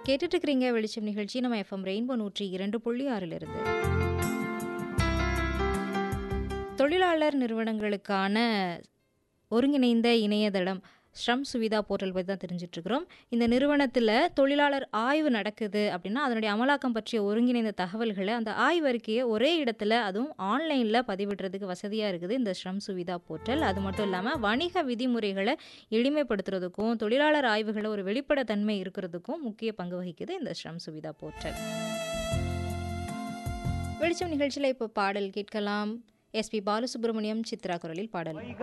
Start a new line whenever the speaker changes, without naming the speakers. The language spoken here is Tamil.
கேட்டுட்டு இருக்கிறீங்க வெளிச்சம் நிகழ்ச்சி நம்ம எஃப்எம் ரெயின்போ நூற்றி இரண்டு புள்ளி ஆறில் இருந்து தொழிலாளர் நிறுவனங்களுக்கான ஒருங்கிணைந்த இணையதளம் ஸ்ரம் சுவிதா போர்ட்டல் பற்றி தான் தெரிஞ்சுட்டு இருக்கிறோம் இந்த நிறுவனத்தில் தொழிலாளர் ஆய்வு நடக்குது அப்படின்னா அதனுடைய அமலாக்கம் பற்றிய ஒருங்கிணைந்த தகவல்களை அந்த ஆய்வறிக்கையை ஒரே இடத்துல அதுவும் ஆன்லைனில் பதிவிடுறதுக்கு வசதியாக இருக்குது இந்த ஸ்ரம் சுவிதா போர்ட்டல் அது மட்டும் இல்லாமல் வணிக விதிமுறைகளை எளிமைப்படுத்துறதுக்கும் தொழிலாளர் ஆய்வுகளை ஒரு வெளிப்படைத்தன்மை இருக்கிறதுக்கும் முக்கிய பங்கு வகிக்குது இந்த ஸ்ரம் சுவிதா போர்ட்டல் வெளிச்சம் நிகழ்ச்சியில் இப்போ பாடல் கேட்கலாம் எஸ்பி பாலசுப்ரமணியம் சித்ரா குரலில் பாடல்